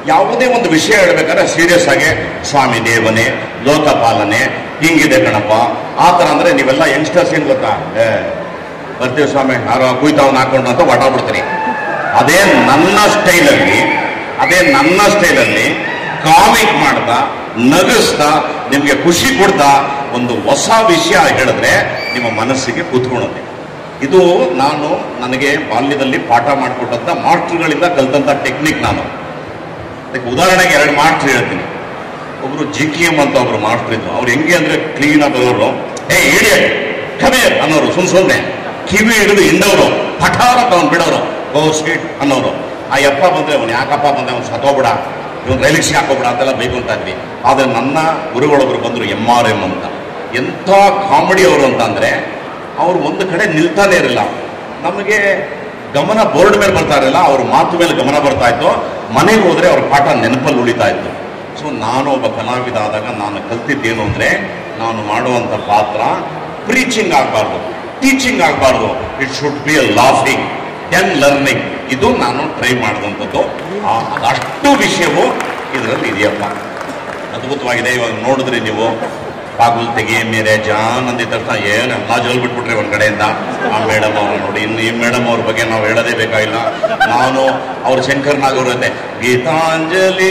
ಯಾವುದೇ ಒಂದು ವಿಷಯ ಹೇಳ್ಬೇಕಾದ್ರೆ ಸೀರಿಯಸ್ ಆಗಿ ಸ್ವಾಮಿ ದೇವನೇ ಲೋಕಪಾಲನೆ ಹಿಂಗಿದೆ ಕಣಪ್ಪ ಆ ಥರ ಅಂದ್ರೆ ನೀವೆಲ್ಲ ಯಂಗ್ಸ್ಟರ್ಸ್ ಏನ್ ಗೊತ್ತಾ ಏ ಬರ್ತೀವಿ ಸ್ವಾಮಿ ಯಾರೋ ಕುಯ್ತಾವನ್ನ ಹಾಕೊಂಡು ಅಂತ ಹೊಟ್ಟಾಗ್ಬಿಡ್ತೀನಿ ಅದೇ ನನ್ನ ಸ್ಟೈಲಲ್ಲಿ ಅದೇ ನನ್ನ ಸ್ಟೈಲಲ್ಲಿ ಕಾಮಿಕ್ ಮಾಡ್ತಾ ನಗಿಸ್ತಾ ನಿಮಗೆ ಖುಷಿ ಕೊಡ್ತಾ ಒಂದು ಹೊಸ ವಿಷಯ ಹೇಳಿದ್ರೆ ನಿಮ್ಮ ಮನಸ್ಸಿಗೆ ಕೂತ್ಕೊಳ್ಳುತ್ತೆ ಇದು ನಾನು ನನಗೆ ಬಾಲ್ಯದಲ್ಲಿ ಪಾಠ ಮಾಡಿಕೊಟ್ಟಂತ ಮಾಸ್ಟರ್ಗಳಿಂದ ಕಲ್ತಂತ ಟೆಕ್ನಿಕ್ ನಾನು ಅದಕ್ಕೆ ಉದಾಹರಣೆಗೆ ಎರಡು ಮಾಸ್ಟರ್ ಹೇಳ್ತೀನಿ ಒಬ್ರು ಜಿ ಕೆ ಎಂ ಅಂತ ಒಬ್ರು ಮಾಸ್ಟರ್ ಇದ್ರು ಅವ್ರು ಹೆಂಗೆ ಅಂದ್ರೆ ಕ್ಲೀನ್ ಆಗೋರು ಏ ಇಡಿಯಟ್ ಕಮೇರ್ ಅನ್ನೋರು ಸುಮ್ ಸುಮ್ಮನೆ ಕಿವಿ ಹಿಡಿದು ಹಿಂಡವರು ಪಠಾರ ತಗೊಂಡ್ ಬಿಡೋರು ಗೋ ಸೀಟ್ ಅನ್ನೋರು ಆ ಯಪ್ಪ ಬಂದ್ರೆ ಅವ್ನು ಯಾಕಪ್ಪ ಬಂದ್ರೆ ಅವ್ನು ಸತ್ತೋಗ್ಬಿಡ ಇವನು ರೈಲಿಗೆ ಹಾಕೋಬಿಡ ಅಂತೆಲ್ಲ ಬೇಕು ಅಂತ ಇದ್ವಿ ಆದ್ರೆ ನನ್ನ ಗುರುಗಳೊಬ್ರು ಬಂದ್ರು ಎಂ ಆರ್ ಎಂ ಅಂತ ಎಂಥ ಕಾಮಿಡಿ ಅವರು ಅಂತ ಅಂದ್ರೆ ಅವ್ರು ಒಂದು ಕಡೆ ನಿಲ್ತಾನೆ ಇರಲಿಲ್ಲ ನಮಗೆ ಗಮನ ಬೋರ್ಡ್ ಮೇಲೆ ಬರ್ತಾ ಇರಲಿಲ್ಲ ಅವ್ರ ಮಾತು ಮೇಲೆ ಗಮನ ಬರ್ತಾ ಇತ್ತು ಮನೆಗೆ ಹೋದ್ರೆ ಅವ್ರ ಪಾಠ ನೆನಪಲ್ಲಿ ಉಳಿತಾ ಇತ್ತು ಸೊ ನಾನು ಒಬ್ಬ ಕಲಾವಿದ ಆದಾಗ ನಾನು ಕಲ್ತಿದ್ದೇನು ಅಂದ್ರೆ ನಾನು ಮಾಡುವಂತ ಪಾತ್ರ ಪ್ರೀಚಿಂಗ್ ಆಗಬಾರ್ದು ಟೀಚಿಂಗ್ ಆಗಬಾರ್ದು it should be a laughing and learning ಇದು ನಾನು ಟ್ರೈ ಮಾಡಿದಂಥದ್ದು ಆ- ಅದಷ್ಟು ವಿಷಯವು ಇದರಲ್ಲಿ ಇದೆಯಪ್ಪ ಅದ್ಭುತವಾಗಿದೆ ಇವಾಗ ನೋಡಿದ್ರಿ ನೀವು ಬಾಗುಲ್ ತೆಗಿ ಮೇರೆ ಜಾನ್ ಅಂದಿದ ತಕ್ಷಣ ಏನು ಎಲ್ಲ ಜಲ್ ಬಿಟ್ಬಿಟ್ರಿ ಒಂದ್ ಕಡೆಯಿಂದ ಆ ಮೇಡಮ್ ಅವ್ರು ನೋಡಿ ಇನ್ನು ಈ ಮೇಡಮ್ ಅವ್ರ ಬಗ್ಗೆ ನಾವು ಹೇಳೋದೇ ಬೇಕಾಗಿಲ್ಲ ನಾನು ಅವ್ರ ಶಂಕರ್ ನಾಗವ್ರ ಜೊತೆ ಗೀತಾಂಜಲಿ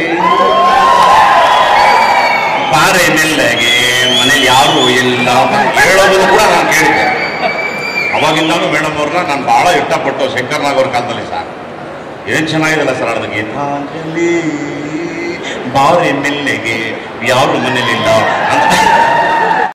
ಬಾರೆ ಮೆಲ್ಲಗೆ ಮನೇಲಿ ಯಾರು ಇಲ್ಲ ಹೇಳೋದನ್ನು ಕೂಡ ನಾನು ಕೇಳಿದ್ದೆ ಅವಾಗಿಂದಾನು ಮೇಡಮ್ ಅವ್ರನ್ನ ನಾನು ಬಹಳ ಇಷ್ಟಪಟ್ಟು ಶಂಕರ್ ನಾಗ್ ಅವ್ರ ಕಾಲದಲ್ಲಿ ಸರ್ ಏನ್ ಚೆನ್ನಾಗಿದೆಲ್ಲ ಸರ್ ಅದು ಗೀತಾಂಜಲಿ ಬಾರೆ ಮೆಲ್ಲೆಗೆ ಯಾರು ಮನೇಲಿಲ್ಲ ಅಂತ